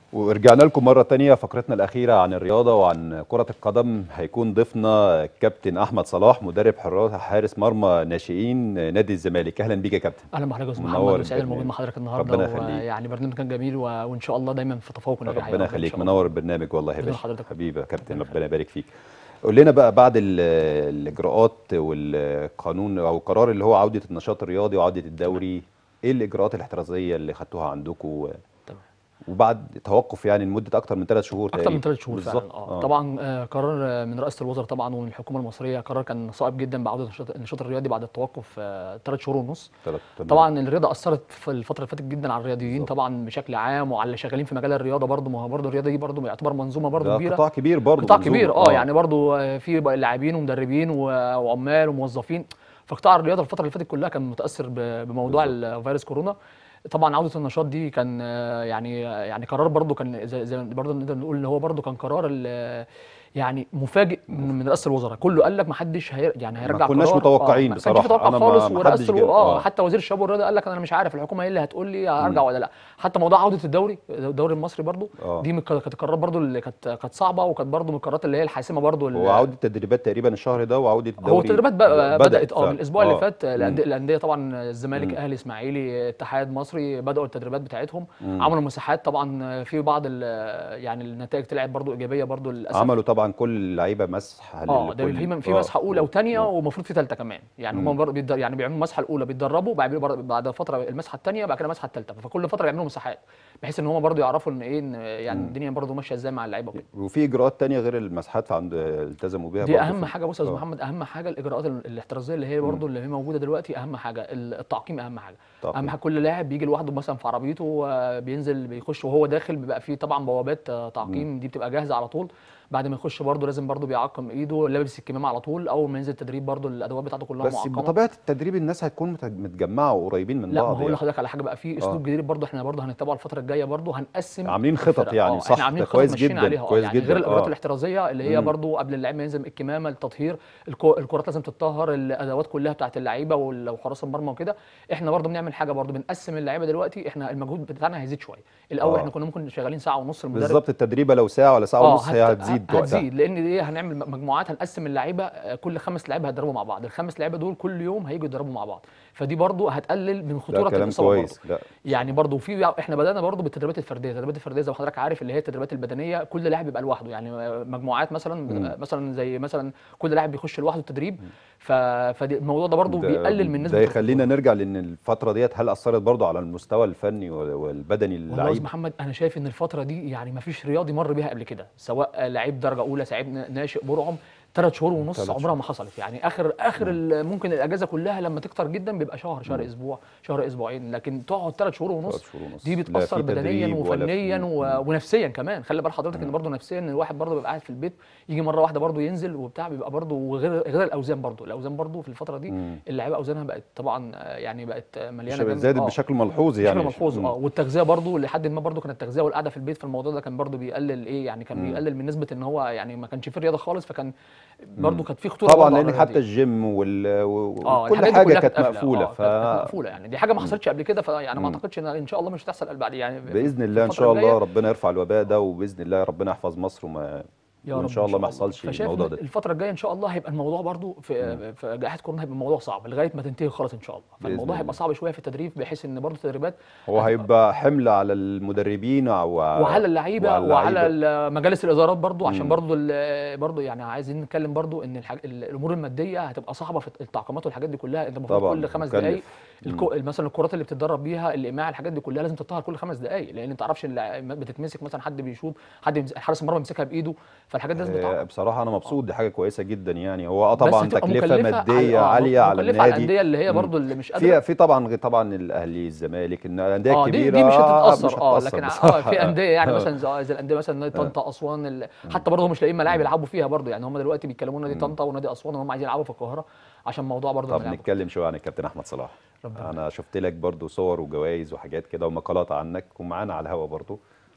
ورجعنا لكم مرة تانية فقرتنا الأخيرة عن الرياضة وعن كرة القدم هيكون ضيفنا كابتن أحمد صلاح مدرب حراس حارس مرمى ناشئين نادي الزمالك أهلا بيك يا كابتن اهلا بحضرتك يا استاذ منور محمد وسعيد البرنامج. الموجود مع حضرتك النهارده ربنا يخليك. يعني برنامج كان جميل و... وان شاء الله دايما في تفوق ونجاح يا ربنا رب إن يخليك شاء الله. منور البرنامج والله يا ربنا باشا حضرتك. حبيبي يا كابتن ربنا ربنا يبارك فيك قول لنا بقى بعد ال- الإجراءات والقانون أو القرار اللي هو عودة النشاط الرياضي وعودة الدوري إيه الإجراءات الاحترازية اللي خدتوها عندكم تمام وبعد توقف يعني لمدة أكتر من ثلاث شهور اكتر من تقريبا. ثلاث شهور فعلا بالظبط. اه طبعا آه قرار آه، من رئاسه الوزراء طبعا ومن الحكومه المصريه قرار كان صعب جدا بعوده النشاط- النشاط الرياضي بعد التوقف ثلاث شهور ونص تلات- تمام. طبعا الرياضه اثرت في الفتره اللي فاتت جدا على الرياضيين بالظبط. طبعا بشكل عام وعلى اللي شغالين في مجال الرياضه برضه ما هو برضه الرياضه دي برضه يعتبر منظومه برضه ده كبيره قطاع كبير برضه قطاع منظومة. كبير اه يعني برضو آه، في بقى لاعبين ومدربين و- وعمال وموظفين فقطاع الرياضه الفتره اللي فاتت كلها كان متاثر ب- بموضوع الفيروس كورونا طبعا عوده النشاط دي كان آه، يعني يعني قرار برضو كان زي, زي برضو نقدر نقول ان هو برضو كان قرار ال- يعني مفاجئ من من رئاسه الوزراء كله قال لك ما حدش هي يعني هيرجع كناش قرار. متوقعين ما بصراحة. كانش متوقع أنا ما- خالص ما ورئاسه حدش الو- جاب- اه آه. حتى وزير الشباب والرياضه قال لك انا مش عارف الحكومه هي اللي هتقول لي هرجع ولا لا حتى موضوع عوده الدوري الدوري المصري برضو آه. دي من- كانت القرارات برضو اللي كانت كانت صعبه وكانت برضو من القرارات اللي هي الحاسمه برضو هو عودة التدريبات تقريبا الشهر ده وعودة الدوري هو التدريبات بقى بدات اه فعلا. من الاسبوع اللي آه. فات الانديه الانديه طبعا الزمالك مم. اهلي اسماعيلي اتحاد مصري بداوا التدريبات بتاعتهم مم. عملوا مساحات طبعا في بعض ال- يعني النتائج طلعت برضو ايجابيه برضو للاسف عملوا طبعا كل اللعيبه مسح اه ده لكل- في في آه. مسحه اولى وثانيه مم. ومفروض في ثالثه كمان يعني مم. هم بر... بيتدر... يعني بيعملوا المسحه الاولى بيتدربوا بعد بعد فتره المسحه الثانيه بعد كده المسحه الثالثه فكل فتره بيعملوا مساحات بحيث ان هم برضو يعرفوا ان ايه إن يعني مم. الدنيا برضو ماشيه ازاي مع اللعيبه وكده وفي اجراءات تانية غير المسحات عند التزموا بيها دي برضه اهم في- حاجه بص يا استاذ آه. محمد اهم حاجه الاجراءات ال- الاحترازيه اللي هي برضو اللي هي موجوده دلوقتي اهم حاجه ال- التعقيم اهم حاجه تعقيم. اهم حاجه كل لاعب بيجي لوحده مثلا في عربيته آه، بينزل بيخش وهو داخل بيبقى فيه طبعا بوابات آه، تعقيم دي بتبقى جاهزه على طول بعد ما يخش برضو لازم برضو بيعقم ايده لابس الكمامه على طول اول ما ينزل التدريب برضو الادوات بتاعته كلها بس معقمه بطبيعه التدريب الناس هتكون مت- متجمعه وقريبين من لا ما بعض هو يعني. لحضرتك على حاجه بقى في اسلوب جديد برضو احنا برضو هنتبعه الفتره الجايه برضو هنقسم عاملين خطط الفرق. يعني، آه، صح، احنا عاملين ده خطط كويس ماشيين جدا، عليها آه، كويس يعني جدا، غير الاجراءات آه. الاحترازيه اللي هي مم. برضو قبل اللعيب ما ينزل الكمامه التطهير الكو- الكرات لازم تتطهر الادوات كلها بتاعت اللعيبه وال- وحراس المرمى وكده احنا برضو بنعمل حاجه برضو بنقسم اللعيبه دلوقتي احنا المجهود بتاعنا هيزيد شويه الاول آه. احنا كنا ممكن شغالين ساعه ونص المدرب بالظبط التدريبه لو ساعه ولا ساعه ونص هي هت- هتزيد وقتها هتزيد لان دي هنعمل مجموعات هنقسم اللعيبه آه، كل خمس لعيبه هيتدربوا مع بعض الخمس لعيبه دول كل يوم هيجوا يتدربوا مع بعض فدي برضو هتقلل من لا خطوره كلام الاصابه برضو. كويس لا يعني برضو في احنا بدانا برضو بالتدريبات الفرديه التدريبات الفرديه زي ما حضرتك عارف اللي هي التدريبات البدنيه كل لاعب بيبقى لوحده يعني مجموعات مثلا مم. مثلا زي مثلا كل لاعب بيخش لوحده التدريب ف... فالموضوع ده برضو ده- بيقلل من نسبه ده يخلينا نرجع لان الفتره ديت هل اثرت برضه على المستوى الفني وال- والبدني والله يا استاذ للعيب محمد انا شايف ان الفتره دي يعني ما فيش رياضي مر بيها قبل كده سواء لعيب درجه اولى لعيب ناشئ برعم ثلاث شهور ونص تلات عمرها ما حصلت يعني اخر اخر ال- ممكن الاجازه كلها لما تكتر جدا بيبقى شهر شهر اسبوع شهر اسبوعين لكن تقعد ثلاث شهور ونص تلات شهور ونص. دي لا بتاثر في بدنيا تدريب ولا في- وفنيا و... ونفسيا كمان خلي بال حضرتك ان برضه نفسيا ان الواحد برضه بيبقى قاعد في البيت يجي مره واحده برضه ينزل وبتاع بيبقى برضه وغير غير الاوزان برضه الاوزان برضه في الفتره دي مم. اللعيبه اوزانها بقت طبعا آه، يعني بقت مليانه شبه جامد. زادت آه. بشكل ملحوظ يعني بشكل ملحوظ مم. اه والتغذيه برضو لحد ما برضو كانت التغذيه والقعده في البيت في الموضوع ده كان برضو بيقلل ايه يعني كان مم. بيقلل من نسبه ان هو يعني ما كانش فيه رياضه خالص فكان برضو كانت في خطوره طبعا برضو على لان حتى الرياضيين. الجيم وال... و- اه وكل الحاجات دي حاجه كلها كانت قافلة. مقفوله آه، ف كانت كانت مقفوله يعني دي حاجه ما حصلتش قبل كده فيعني ما مم. اعتقدش ان ان شاء الله مش هتحصل بعد يعني في- باذن في الله ان الفترة شاء الله الجاية. ربنا يرفع الوباء ده وباذن الله ربنا يحفظ مصر وما يا وان رب شاء الله ما يحصلش فشايف الموضوع إن ده الفتره الجايه ان شاء الله هيبقى الموضوع برضو في في جائحه كورونا هيبقى الموضوع صعب لغايه ما تنتهي خالص ان شاء الله بإذن فالموضوع الله. هيبقى صعب شويه في التدريب بحيث ان برضو التدريبات هو هيبقى حمل على المدربين او وعلى اللعيبه وعلى وعلى اللعيبة. ال- مجالس الادارات برضو عشان مم. برضو ال- برضو يعني عايزين نتكلم برضو ان الحاج... ال- الامور الماديه هتبقى صعبه في التعقيمات والحاجات دي كلها انت المفروض طبعاً، كل خمس مكلف. دقائق مم. الكو... مثلا الكرات اللي بتتدرب بيها الايماع الحاجات دي كلها لازم تطهر كل خمس دقائق لان انت تعرفش اللاع- بتتمسك مثلا حد بيشوط حد يمس- حارس المرمى يمسكها بايده فالحاجات دي لازم آه، تتعقم بصراحه انا مبسوط دي حاجه كويسه جدا يعني هو اه بس طبعا هتبقى تكلفه مكلفة ماديه على- آه، عاليه على مكلفة على النادي الانديه اللي هي مم. برضو اللي مش في قادره في طبعا طبعا الاهلي الزمالك إن الانديه اه دي الكبيره دي مش آه، هتتاثر اه لكن اه بصراحة. في انديه يعني آه. مثلا زي زي الانديه مثلا نادي طنطا اسوان ال- حتى برضه مش لاقيين ملاعب يلعبوا فيها برضه يعني هم دلوقتي بيتكلموا نادي طنطا ونادي اسوان ان هم عايزين يلعبوا في القاهره عشان موضوع برضه طب الملاعب. نتكلم شويه عن الكابتن احمد صلاح ربنا انا شفت لك برضو صور وجوائز وحاجات كده ومقالات عنك ومعانا على الهوا برضو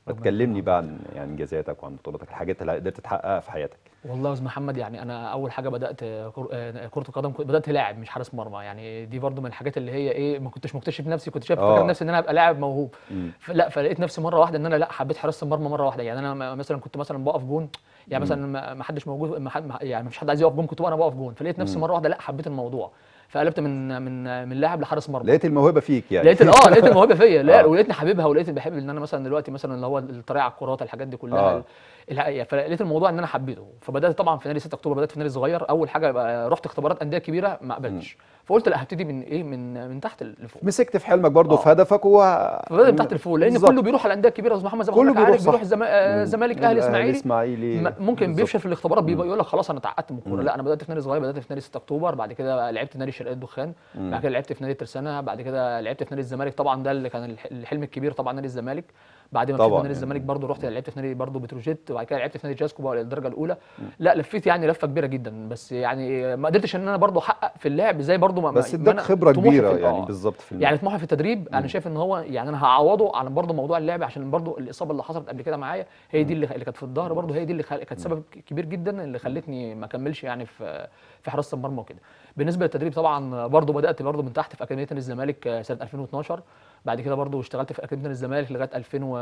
ما تكلمني بقى عن يعني انجازاتك وعن بطولاتك الحاجات اللي قدرت تحققها في حياتك والله يا استاذ محمد يعني انا اول حاجه بدات كر- آه، كره القدم كنت- بدات لاعب مش حارس مرمى يعني دي برضو من الحاجات اللي هي ايه ما كنتش مكتشف نفسي كنت شايف آه. فاكر نفسي ان انا ابقى لاعب موهوب مم. ف- لا فلقيت نفسي مره واحده ان انا لا حبيت حراسه المرمى مره واحده يعني انا م- مثلا كنت مثلا بقف جون يعني مثلا ما ما حدش موجود ما حد ما- يعني ما فيش حد عايز يقف جون كنت انا بقف جون فلقيت نفسي مره واحده لا حبيت الموضوع فقلبت من من من لاعب لحارس مرمى لقيت الموهبه فيك يعني لقيت ال- اه لقيت الموهبه فيا لا آه. ولقيتني حاببها ولقيت بحب ان انا مثلا دلوقتي مثلا اللي هو الطريقه على الكرات الحاجات دي كلها آه. الحقيقه فلقيت الموضوع ان انا حبيته فبدات طبعا في نادي 6 اكتوبر بدات في نادي صغير اول حاجه بقى رحت اختبارات انديه كبيره ما قبلتش فقلت لا هبتدي من ايه من من تحت لفوق مسكت في حلمك برضه آه. في هدفك و فبدات من تحت لفوق لان بالظبط. كله بيروح على الانديه الكبيره يا استاذ محمد زي ما كله حضرتك بيروح عارف صح. بيروح الزما- آه، مم. زمالك الأهلي، اهلي اسماعيلي اسماعيلي م- ممكن بالظبط. بيفشل في الاختبارات بيبقى يقول لك خلاص انا اتعقدت من الكوره مم. لا انا بدات في نادي صغير بدات في نادي 6 اكتوبر بعد كده لعبت في نادي شرقيه الدخان مم. بعد كده لعبت في نادي ترسانه بعد كده لعبت في نادي الزمالك طبعا ده اللي كان الح- الحلم الكبير طبعا نادي الزمالك بعد ما مشيت طبعاً من نادي يعني. الزمالك برضو رحت لعبت في نادي برضو بتروجيت وبعد كده لعبت في نادي جاسكو بقى الدرجه الاولى لا لفيت يعني لفه كبيره جدا بس يعني ما قدرتش ان انا برضو احقق في اللعب زي برضو ما بس ما اداك أنا خبره طموحي كبيره في- يعني آه. بالظبط في يعني طموحي في التدريب انا شايف ان هو يعني انا هعوضه على برضه موضوع اللعب عشان برضه الاصابه اللي حصلت قبل كده معايا هي دي اللي اللي كانت في الظهر برضه هي دي اللي خل... كانت سبب ك- كبير جدا اللي خلتني ما اكملش يعني في في حراسه المرمى وكده بالنسبه للتدريب طبعا برضه بدات برضه من تحت في اكاديميه نادي الزمالك آه، سنه 2012 بعد كده برضه اشتغلت في اكاديميه نادي الزمالك لغايه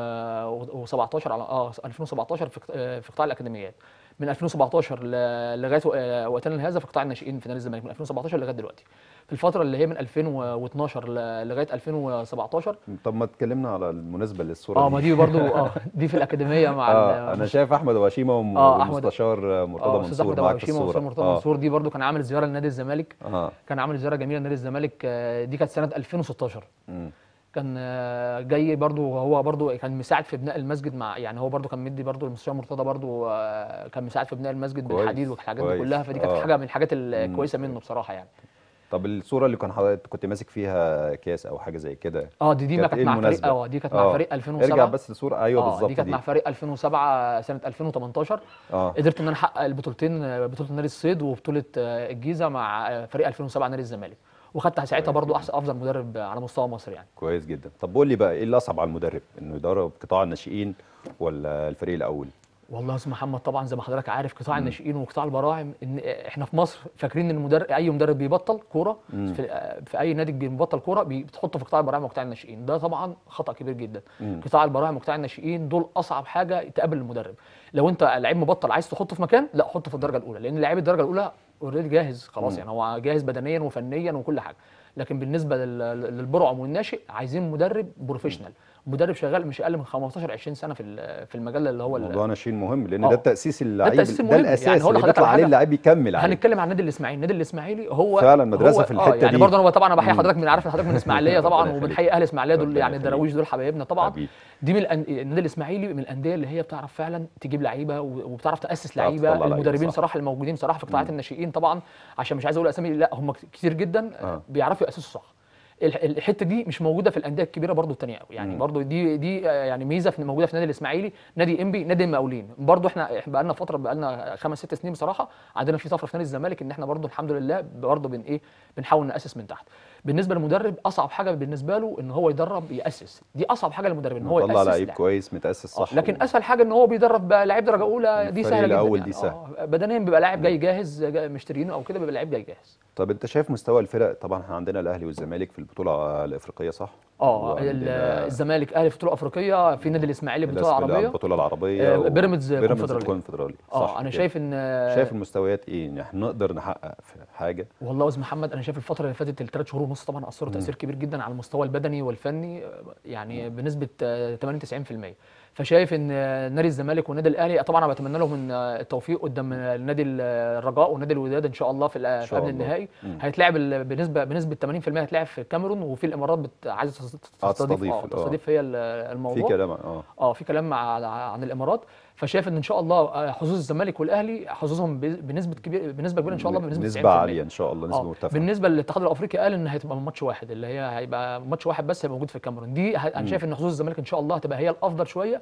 2017 على اه 2017 في قط- آه، في قطاع الاكاديميات من 2017 ل- لغايه آه، وقتنا هذا في قطاع الناشئين في نادي الزمالك من 2017 لغايه دلوقتي في الفتره اللي هي من 2012 ل- لغايه 2017 طب ما اتكلمنا على المناسبه للصوره اه ما دي برضو اه دي في الاكاديميه مع اه ال- انا شايف احمد وشيمه وم- آه، أحمد- ومستشار مرتضى اه استاذ منصور احمد معاك ابو في هشيم الصوره واستاذ مرتضى اه منصور دي برضو كان عامل زياره لنادي الزمالك اه كان عامل زياره جميله لنادي الزمالك آه، دي كانت سنه 2016 مم. كان آه، جاي برضو هو برضو كان مساعد في بناء المسجد مع يعني هو برضو كان مدي برضو المستشار مرتضى برضو آه، كان مساعد في بناء المسجد كويس، بالحديد والحاجات دي كويس، كلها فدي كانت آه. حاجه من الحاجات الكويسه منه بصراحه يعني طب الصوره اللي كان حضرتك كنت ماسك فيها كاس او حاجه زي كده اه دي دي ما كانت كانت إيه مع فريق المناسبة؟ اه دي كانت مع آه. فريق 2007 ارجع بس للصوره ايوه اه بالظبط دي كانت مع فريق 2007 سنه 2018 اه قدرت ان انا احقق البطولتين آه، بطوله نادي الصيد وبطوله آه، الجيزه مع آه، فريق 2007 نادي الزمالك وخدت ساعتها برضو احسن افضل مدرب على مستوى مصر يعني كويس جدا طب قول لي بقى ايه اللي اصعب على المدرب انه يدرب قطاع الناشئين ولا الفريق الاول والله يا استاذ محمد طبعا زي ما حضرتك عارف قطاع الناشئين وقطاع البراعم ان احنا في مصر فاكرين ان المدرب اي مدرب بيبطل كوره في, آه، في اي نادي بيبطل كوره بي- بتحطه في قطاع البراعم وقطاع الناشئين ده طبعا خطا كبير جدا مم. قطاع البراعم وقطاع الناشئين دول اصعب حاجه تقابل المدرب لو انت لعيب مبطل عايز تحطه في مكان لا حطه في الدرجه الاولى لان لعيب الدرجه الاولى اوريدي جاهز خلاص يعني هو جاهز بدنيا وفنيا وكل حاجه لكن بالنسبه لل- للبرعم والناشئ عايزين مدرب بروفيشنال مدرب شغال مش اقل من 15 20 سنه في ال- في المجال اللي هو ال- موضوع ناشئين مهم لان آه. ده التأسيس اللعيب التأسيس ده المهم. الاساس يعني هقول اللي لحضرتك بيطلع على عليه حاجة. اللعيب يكمل عليه هنتكلم عن النادي الاسماعيلي النادي الاسماعيلي هو فعلا مدرسة هو في آه الحتة يعني دي. برضه انا طبعا انا بحيي حضرتك من عارف ان حضرتك من الاسماعيليه طبعا ربنا يخليك. وبنحيي اهل الاسماعيليه دول ربنا يعني يخليك. الدراويش دول حبايبنا طبعا حبيبي. دي من الأن- النادي الاسماعيلي من الانديه اللي هي بتعرف فعلا تجيب لعيبه و- وبتعرف تاسس بتعرف لعيبه تطلع لعيبة، المدربين صح. صراحه الموجودين صراحه في قطاعات الناشئين طبعا عشان مش عايز اقول اسامي لا هم كتير جدا آه. بيعرفوا ياسسوا صح الح- الحته دي مش موجوده في الانديه الكبيره برضو التانية قوي يعني برضو دي دي آه، يعني ميزه في موجوده في النادي الاسماعيلي نادي انبي نادي المقاولين برضو احنا إحنا بقى لنا فتره بقى لنا خمس ست سنين بصراحه عندنا في طفره في نادي الزمالك ان احنا برضو الحمد لله برضو بن ايه بنحاول ناسس من تحت بالنسبه للمدرب اصعب حاجه بالنسبه له ان هو يدرب ياسس دي اصعب حاجه للمدرب ان هو طلع ياسس لعيب لاعب. كويس متأسس صح آه، لكن اسهل حاجه ان هو بيدرب لعيب درجه اولى دي الفريق سهله جدا الأول يعني. دي سهل. آه، بدنيا بيبقى لاعب جاي جاهز جاي مشترينه او كده بيبقى لعيب جاي جاهز طب انت شايف مستوى الفرق طبعا احنا عندنا الاهلي والزمالك في البطوله الافريقيه صح اه ال- وعندنا الزمالك اهلي في بطوله افريقيه في النادي الاسماعيلي في بطوله الأس- عربيه البطوله العربيه آه، و- بيراميدز بيراميدز كونفدرالية. الكونفدرالي صح اه انا كده. شايف ان شايف المستويات ايه ان احنا نقدر نحقق في حاجه والله يا استاذ محمد انا شايف الفتره اللي فاتت الثلاث شهور ونص طبعا اثروا تاثير كبير جدا على المستوى البدني والفني آه، يعني بنسبه آه، 80 90% فشايف ان آه، نادي الزمالك والنادي الاهلي طبعا انا بتمنى لهم إن، آه، التوفيق قدام آه، نادي الرجاء ونادي الوداد ان شاء الله في ال- في شاء قبل الله. النهائي مم. هيتلعب ال- بنسبه بنسبه 80% هيتلعب في الكاميرون وفي الامارات بت... عايزه تستضيف آه، تستضيف، اه آه. تستضيف هي ال- في الموضوع كلام اه اه في كلام مع عن الامارات فشايف ان ان شاء الله آه، حظوظ الزمالك والاهلي حظوظهم ب- بنسبه كبير بنسبه كبيره ان شاء الله بنسبه 90% نسبه عاليه ان شاء الله نسبه اه مرتفعه بالنسبه للاتحاد الافريقي قال ان هتبقى من ماتش واحد اللي هي هيبقى ماتش واحد بس هيبقى موجود في الكاميرون دي ه- انا شايف ان حظوظ الزمالك ان شاء الله هتبقى هي الافضل شويه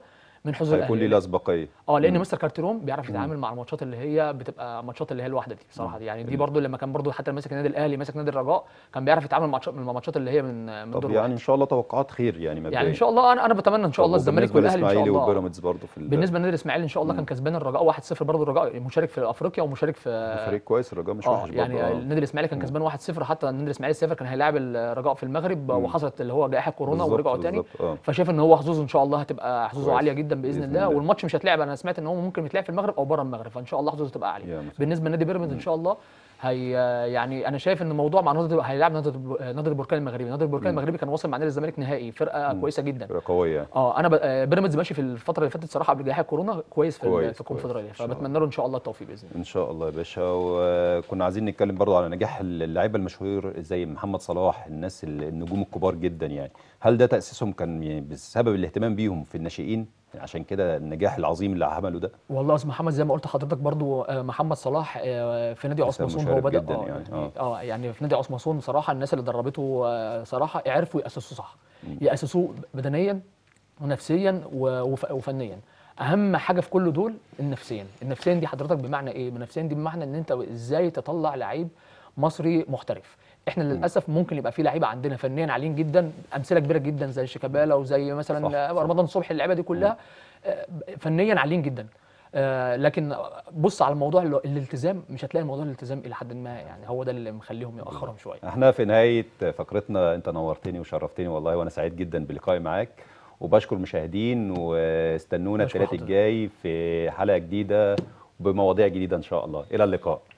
من حظوظ هيكون ليه الاهلي الاسبقيه اه لان مم. مستر كارتيرون بيعرف يتعامل مع الماتشات اللي هي بتبقى ماتشات اللي هي الواحده دي بصراحه دي يعني دي برضو لما كان برضو حتى ماسك النادي الاهلي ماسك نادي الرجاء كان بيعرف يتعامل مع مع الماتشات اللي هي من من طب دور يعني واحد ان شاء الله توقعات خير يعني مبدئيا يعني ان شاء الله انا انا بتمنى ان شاء الله الزمالك بالنسبه والاهلي ان شاء للاسماعيلي الله وبيراميدز برضه في ال- بالنسبه للنادي الاسماعيلي ان شاء الله كان كسبان الرجاء 1-0 برضه الرجاء مشارك في افريقيا ومشارك في فريق كويس الرجاء مش اه وحش برضه يعني آه. النادي الاسماعيلي كان كسبان 1-0 حتى النادي الاسماعيلي السافر كان هيلاعب الرجاء في المغرب وحصلت اللي هو جائحه كورونا بالظبط، ورجعوا تاني بالظبط، آه. فشايف ان هو حظوظه ان شاء الله هتبقى حظوظه كويس. عاليه جدا باذن, بإذن الله, الله. والماتش مش هيتلعب انا سمعت ان هو ممكن يتلعب في المغرب او بره المغرب فان شاء الله حظوظه تبقى يا عاليه مسهل. بالنسبه لنادي بيراميدز ان شاء الله هي يعني انا شايف ان الموضوع مع نادي هيلاعب نادي نادي البركان المغربي نادي البركان المغربي كان واصل مع نادي الزمالك نهائي فرقه كويسه جدا فرقه قويه يعني. اه انا ب... آه، بيراميدز ماشي في الفتره اللي فاتت صراحه قبل جائحه كورونا كويس في ال- كويس، في الكونفدراليه كويس. إن شاء فبتمنى له ان شاء الله التوفيق باذن الله ان شاء الله يا باشا وكنا عايزين نتكلم برضو على نجاح اللعيبه المشهور زي محمد صلاح الناس ال- النجوم الكبار جدا يعني هل ده تاسيسهم كان يعني بسبب الاهتمام بيهم في الناشئين عشان كده النجاح العظيم اللي عمله ده والله يا استاذ محمد زي ما قلت لحضرتك برضو آه، محمد صلاح آه، في نادي لسه عثماسون هو مشارك بدا جداً اه يعني، يعني اه يعني في نادي عثماسون صراحه الناس اللي دربته آه، صراحه عرفوا ياسسوه صح ياسسوه بدنيا ونفسيا و- وف- وفنيا اهم حاجه في كل دول النفسيا النفسيا دي حضرتك بمعنى ايه النفسيا دي بمعنى ان انت ازاي تطلع لعيب مصري محترف احنا للاسف ممكن يبقى في لعيبه عندنا فنيا عاليين جدا امثله كبيره جدا زي شيكابالا وزي مثلا صح، آه، صح. رمضان صبحي اللعيبه دي كلها آه، فنيا عاليين جدا آه، لكن بص على الموضوع ال- الالتزام مش هتلاقي موضوع الالتزام الى حد ما يعني هو ده اللي مخليهم ياخرهم شويه احنا في نهايه فقرتنا انت نورتني وشرفتني والله وانا سعيد جدا بلقائي معاك وبشكر المشاهدين واستنونا بشكر الثلاث حضرتك. الجاي في حلقه جديده بمواضيع جديده ان شاء الله الى اللقاء